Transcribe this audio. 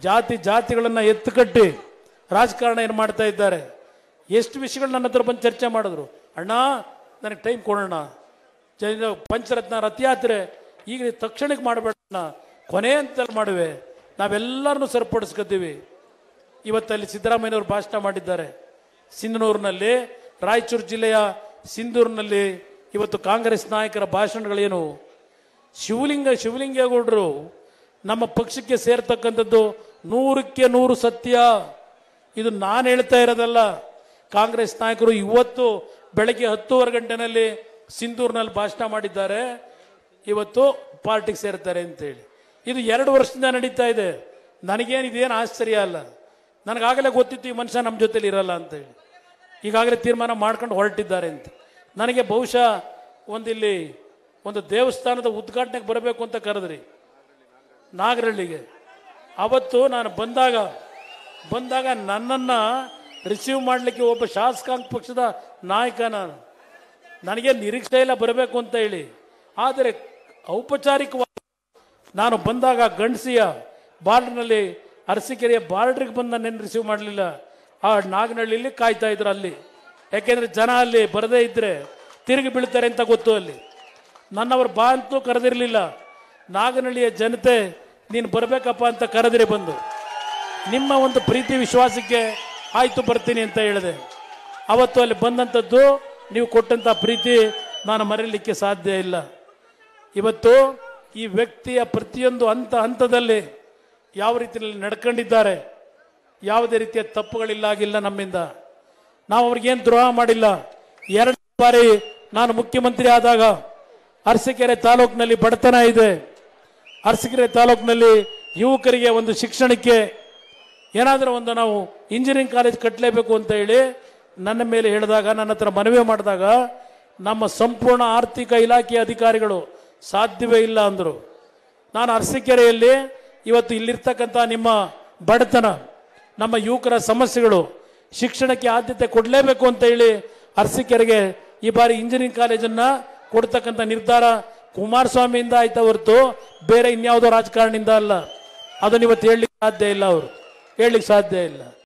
ಜಾತಿ ಜಾತಿಗಳನ್ನು ಎತ್ತುಕಟ್ಟಿ ರಾಜಕಾರಣ ಏನು ಮಾಡ್ತಾ ಇದ್ದಾರೆ ಎಷ್ಟು ವಿಷಯಗಳು ನನ್ನ ಹತ್ರ ಬಂದು ಚರ್ಚೆ ಮಾಡಿದ್ರು ಅಣ್ಣ ನನಗೆ ಟೈಮ್ ಕೊಡೋಣ ಜೈನ ಪಂಚರತ್ನ ರಥಯಾತ್ರೆ ಈಗ ತಕ್ಷಣಕ್ಕೆ ಮಾಡಬೇಡ ಅಣ್ಣ ಕೊನೆ ಅಂತ ಮಾಡುವೆ ನಾವೆಲ್ಲರನ್ನೂ ಸರಿಪಡಿಸ್ಕೊತೀವಿ ಇವತ್ತಲ್ಲಿ ಸಿದ್ದರಾಮಯ್ಯನವರು ಭಾಷಣ ಮಾಡಿದ್ದಾರೆ ಸಿಂಧನೂರಿನಲ್ಲಿ ರಾಯಚೂರು ಜಿಲ್ಲೆಯ ಸಿಂಧೂರಿನಲ್ಲಿ ಇವತ್ತು ಕಾಂಗ್ರೆಸ್ ನಾಯಕರ ಭಾಷಣಗಳೇನು ಶಿವಲಿಂಗ ಶಿವಲಿಂಗೇಗೌಡರು ನಮ್ಮ ಪಕ್ಷಕ್ಕೆ ಸೇರ್ತಕ್ಕಂಥದ್ದು ನೂರಕ್ಕೆ ನೂರು ಸತ್ಯ ಇದು ನಾನು ಹೇಳ್ತಾ ಇರೋದಲ್ಲ ಕಾಂಗ್ರೆಸ್ ನಾಯಕರು ಇವತ್ತು ಬೆಳಗ್ಗೆ ಹತ್ತೂವರೆ ಗಂಟೆನಲ್ಲಿ ಸಿಂಧೂರಿನಲ್ಲಿ ಭಾಷಣ ಮಾಡಿದ್ದಾರೆ ಇವತ್ತು ಪಾರ್ಟಿಗೆ ಸೇರ್ತಾರೆ ಅಂತೇಳಿ ಇದು ಎರಡು ವರ್ಷದಿಂದ ನಡೀತಾ ಇದೆ ನನಗೇನು ಇದೇನು ಆಶ್ಚರ್ಯ ಅಲ್ಲ ನನಗಾಗಲೇ ಗೊತ್ತಿತ್ತು ಈ ಮನುಷ್ಯ ನಮ್ಮ ಜೊತೆಲಿ ಇರಲ್ಲ ಅಂತೇಳಿ ಈಗಾಗಲೇ ತೀರ್ಮಾನ ಮಾಡ್ಕೊಂಡು ಹೊರಟಿದ್ದಾರೆ ಅಂತ ನನಗೆ ಬಹುಶಃ ಒಂದಿಲ್ಲಿ ಒಂದು ದೇವಸ್ಥಾನದ ಉದ್ಘಾಟನೆಗೆ ಬರಬೇಕು ಅಂತ ಕರೆದ್ರಿ ನಾಗರಹಳ್ಳಿಗೆ ಅವತ್ತು ನಾನು ಬಂದಾಗ ಬಂದಾಗ ನನ್ನನ್ನು ರಿಸೀವ್ ಮಾಡಲಿಕ್ಕೆ ಒಬ್ಬ ಶಾಸಕಾಂಗ ಪಕ್ಷದ ನಾಯಕ ನಾನು ನನಗೆ ನಿರೀಕ್ಷೆ ಇಲ್ಲ ಬರಬೇಕು ಅಂತ ಹೇಳಿ ಆದರೆ ಔಪಚಾರಿಕವಾಗಿ ನಾನು ಬಂದಾಗ ಗಂಡಸಿಯ ಬಾರ್ಡ್ರ್ನಲ್ಲಿ ಅರಸೀಕೆರೆಯ ಬಾರ್ಡ್ರಿಗೆ ಬಂದು ನನ್ನೇನು ರಿಸೀವ್ ಮಾಡಲಿಲ್ಲ ಆ ನಾಗನಹಳ್ಳಿಲಿ ಕಾಯ್ತಾ ಇದ್ರು ಅಲ್ಲಿ ಯಾಕೆಂದ್ರೆ ಜನ ಅಲ್ಲಿ ಬರದೇ ಇದ್ರೆ ತಿರುಗಿ ಬೀಳ್ತಾರೆ ಅಂತ ಗೊತ್ತು ಅಲ್ಲಿ ನನ್ನವರು ಬಾ ಅಂತೂ ಕರೆದಿರಲಿಲ್ಲ ನಾಗನಹಳ್ಳಿಯ ಜನತೆ ನೀನು ಬರಬೇಕಪ್ಪ ಅಂತ ಕರೆದಿರಿ ಬಂದು ನಿಮ್ಮ ಒಂದು ಪ್ರೀತಿ ವಿಶ್ವಾಸಕ್ಕೆ ಆಯ್ತು ಬರ್ತೀನಿ ಅಂತ ಹೇಳಿದೆ ಅವತ್ತು ಅಲ್ಲಿ ಬಂದಂಥದ್ದು ನೀವು ಕೊಟ್ಟಂಥ ಪ್ರೀತಿ ನಾನು ಮರೀಲಿಕ್ಕೆ ಸಾಧ್ಯ ಇಲ್ಲ ಇವತ್ತು ಈ ವ್ಯಕ್ತಿಯ ಪ್ರತಿಯೊಂದು ಹಂತ ಹಂತದಲ್ಲಿ ಯಾವ ರೀತಿಯಲ್ಲಿ ನಡ್ಕೊಂಡಿದ್ದಾರೆ ಯಾವುದೇ ರೀತಿಯ ತಪ್ಪುಗಳಿಲ್ಲ ಆಗಿಲ್ಲ ನಮ್ಮಿಂದ ನಾವು ಅವ್ರಿಗೇನು ದ್ರೋಹ ಮಾಡಿಲ್ಲ ಎರಡು ಬಾರಿ ನಾನು ಮುಖ್ಯಮಂತ್ರಿ ಆದಾಗ ಅರಸೀಕೆರೆ ತಾಲೂಕಿನಲ್ಲಿ ಬಡತನ ಇದೆ ಅರಸೀಕೆರೆ ತಾಲೂಕಿನಲ್ಲಿ ಯುವಕರಿಗೆ ಒಂದು ಶಿಕ್ಷಣಕ್ಕೆ ಏನಾದರೂ ಒಂದು ನಾವು ಇಂಜಿನಿಯರಿಂಗ್ ಕಾಲೇಜ್ ಕಟ್ಟಲೇಬೇಕು ಅಂತ ಹೇಳಿ ನನ್ನ ಮೇಲೆ ಹೇಳಿದಾಗ ನನ್ನ ಹತ್ರ ಮನವಿ ಮಾಡಿದಾಗ ನಮ್ಮ ಸಂಪೂರ್ಣ ಆರ್ಥಿಕ ಇಲಾಖೆಯ ಅಧಿಕಾರಿಗಳು ಸಾಧ್ಯವೇ ಇಲ್ಲ ಅಂದರು ನಾನು ಅರಸೀಕೆರೆಯಲ್ಲಿ ಇವತ್ತು ಇಲ್ಲಿರ್ತಕ್ಕಂಥ ನಿಮ್ಮ ಬಡತನ ನಮ್ಮ ಯುವಕರ ಸಮಸ್ಯೆಗಳು ಶಿಕ್ಷಣಕ್ಕೆ ಆದ್ಯತೆ ಕೊಡಲೇಬೇಕು ಅಂತ ಹೇಳಿ ಅರಸೀಕೆರೆಗೆ ಈ ಬಾರಿ ಇಂಜಿನಿಯರಿಂಗ್ ಕಾಲೇಜನ್ನು ಕೊಡ್ತಕ್ಕಂಥ ನಿರ್ಧಾರ ಕುಮಾರಸ್ವಾಮಿಯಿಂದ ಆಯ್ತಾ ಹೊರತು ಬೇರೆ ಇನ್ಯಾವುದೋ ರಾಜಕಾರಣಿಯಿಂದ ಅಲ್ಲ ಅದನ್ನ ಇವತ್ತು ಹೇಳಲಿಕ್ಕೆ ಸಾಧ್ಯ ಇಲ್ಲ ಅವರು ಹೇಳಲಿಕ್ಕೆ ಸಾಧ್ಯ ಇಲ್ಲ